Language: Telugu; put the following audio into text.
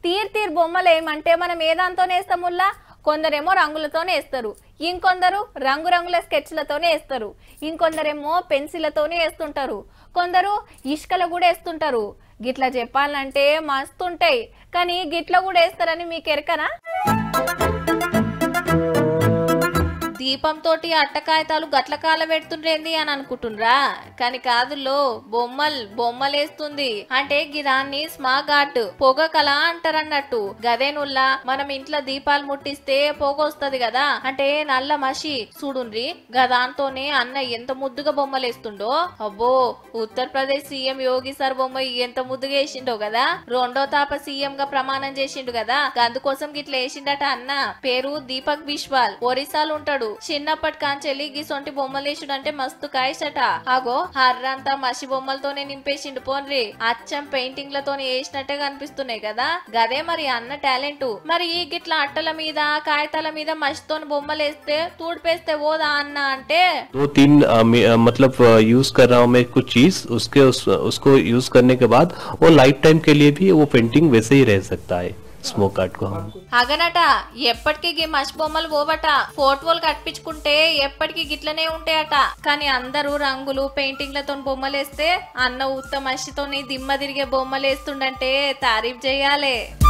తీర్ తీర్ బొమ్మలు ఏమంటే మనం ఏ దాంతోనే వేస్తాముల్లా కొందరేమో రంగులతోనే వేస్తారు ఇంకొందరు రంగురంగుల స్కెచ్లతోనే వేస్తారు ఇంకొందరేమో పెన్సిల్లతోనే వేస్తుంటారు కొందరు ఇష్కలు కూడా వేస్తుంటారు గిట్లా చెప్పాలంటే మస్తుంటాయి కానీ గిట్ల కూడా వేస్తారని మీకు ఎరకనా దీపంతోటి అట్టకాయతాలు గట్ల కాల పెడుతుండ్రేంది అని అనుకుంటుండ్రా కానీ కాదులో బొమ్మల్ బొమ్మలేస్తుంది అంటే గిదాన్ని స్మాగ్ ఆర్ట్ పొగ కళ అంటారన్నట్టు గదేనుల్లా మనం ఇంట్లో దీపాలు ముట్టిస్తే పొగ వస్తది కదా అంటే నల్ల మసి చూడుండ్రి గదాంతోనే అన్న ఎంత ముద్దుగా బొమ్మలేస్తుండో అబ్బో ఉత్తరప్రదేశ్ సీఎం యోగి సార్ బొమ్మ ఎంత ముద్దుగా వేసిండో కదా రెండో తాప సీఎం గా ప్రమాణం చేసిండు కదా అందుకోసం గిట్ల వేసిండట అన్న పేరు దీపక్ బిశ్వాల్ ఒరిస్సాలో ఉంటాడు చిన్నప్పటి కాంచెల్లి గిసొంటి బొమ్మలేసుడు అంటే మస్తు కాయసట ఆగో హర్రంతా మసి బొమ్మలతోనే నింపేసిండు పోన్రి అచ్చం పెయింటింగ్ లతోనే వేసినట్టే కనిపిస్తున్నాయి కదా గదే మరి అన్న టాలెంట్ మరి ఈ గిట్ల అట్టల మీద కాగితాల మీద మసితోని బొమ్మలేస్తే తూడిపేస్తే ఓదా అన్న అంటే दो तीन अ, मे- अ, मतलब यूज कर रहा हूँ मैं कुछ चीज उसके उस, उसको यूज करने के बाद वो लाइफ टाइम के लिए भी वो पेंटिंग वैसे ही रह सकता है स्मोक आर्ट को हम అగనట ఎప్పటికీ గి మసి బొమ్మలు పోవట ఫోటోలు కట్టించుకుంటే ఎప్పటికీ గిట్లనే ఉంటాయట కానీ అందరూ రంగులు పెయింటింగ్లతో బొమ్మలేస్తే అన్న ఉత్త మసితోని దిమ్మ తిరిగే బొమ్మలేస్తుండంటే తారీఫ్ చేయాలి